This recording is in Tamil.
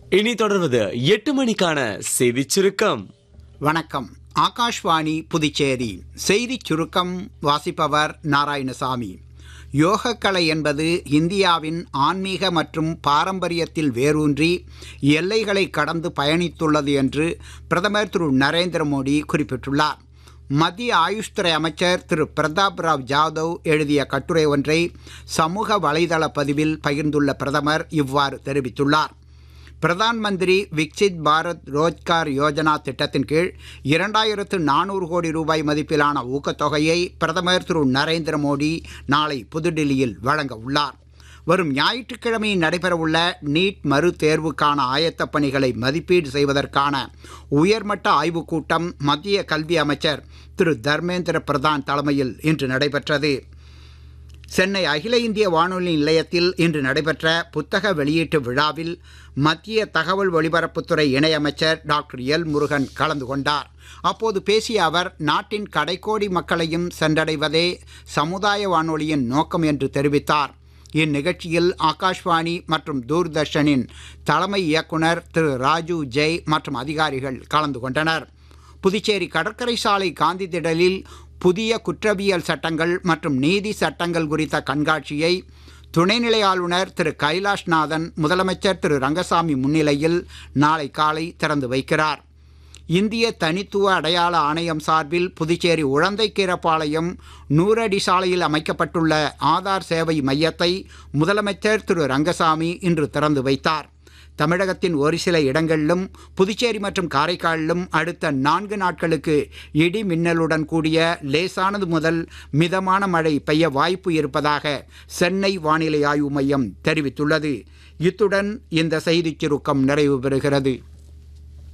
இனி தொடர்வது எட்டு மணிக்கான செய்திச் சுருக்கம் வணக்கம் ஆகாஷ்வாணி புதுச்சேரி செய்திச் சுருக்கம் வாசிப்பவர் நாராயணசாமி யோகக்கலை என்பது இந்தியாவின் ஆன்மீக மற்றும் பாரம்பரியத்தில் வேரூன்றி எல்லைகளை கடந்து பயணித்துள்ளது என்று பிரதமர் திரு நரேந்திர மோடி குறிப்பிட்டுள்ளார் மத்திய ஆயுஷ் துறை அமைச்சர் திரு பிரதாப் ராவ் ஜாதவ் எழுதிய கட்டுரை ஒன்றை சமூக வலைதள பதிவில் பகிர்ந்துள்ள பிரதமர் இவ்வாறு தெரிவித்துள்ளார் பிரதான் மந்திரி விக்சித் பாரத் ரோஜ்கார் யோஜனா திட்டத்தின் கீழ் இரண்டாயிரத்து நானூறு கோடி ரூபாய் மதிப்பிலான ஊக்கத்தொகையை பிரதமர் திரு நரேந்திர மோடி நாளை புதுடில்லியில் வழங்க உள்ளார் வரும் ஞாயிற்றுக்கிழமை நடைபெறவுள்ள நீட் மறு தேர்வுக்கான ஆயத்தப் பணிகளை மதிப்பீடு செய்வதற்கான உயர்மட்ட ஆய்வுக் கூட்டம் மத்திய கல்வி அமைச்சர் திரு தர்மேந்திர பிரதான் தலைமையில் இன்று நடைபெற்றது சென்னை அகில இந்திய வானொலி நிலையத்தில் இன்று நடைபெற்ற புத்தக வெளியீட்டு விழாவில் மத்திய தகவல் ஒலிபரப்புத்துறை இணையமைச்சர் டாக்டர் எல் முருகன் கலந்து கொண்டார் அப்போது பேசிய அவர் நாட்டின் கடைக்கோடி மக்களையும் சென்றடைவதே சமுதாய வானொலியின் நோக்கம் என்று தெரிவித்தார் இந்நிகழ்ச்சியில் ஆகாஷ்வாணி மற்றும் தூர்தர்ஷனின் தலைமை இயக்குனர் திரு ராஜு ஜெய் மற்றும் அதிகாரிகள் கலந்து கொண்டனர் புதுச்சேரி கடற்கரை சாலை காந்தி திடலில் புதிய குற்றவியல் சட்டங்கள் மற்றும் நீதி சட்டங்கள் குறித்த கண்காட்சியை துணைநிலை ஆளுநர் திரு கைலாஷ்நாதன் முதலமைச்சர் திரு ரங்கசாமி முன்னிலையில் நாளை காலை திறந்து வைக்கிறார் இந்திய தனித்துவ அடையாள ஆணையம் சார்பில் புதுச்சேரி உழந்தைக்கீரப்பாளையம் நூறடி சாலையில் அமைக்கப்பட்டுள்ள ஆதார் சேவை மையத்தை முதலமைச்சர் திரு ரங்கசாமி இன்று திறந்து வைத்தார் தமிழகத்தின் ஒரு சில இடங்களிலும் புதுச்சேரி மற்றும் காரைக்காலிலும் அடுத்த நான்கு நாட்களுக்கு இடி மின்னலுடன் கூடிய லேசானது முதல் மிதமான மழை பெய்ய வாய்ப்பு இருப்பதாக சென்னை வானிலை ஆய்வு மையம் தெரிவித்துள்ளது இத்துடன் இந்த செய்திச் சுருக்கம் நிறைவு பெறுகிறது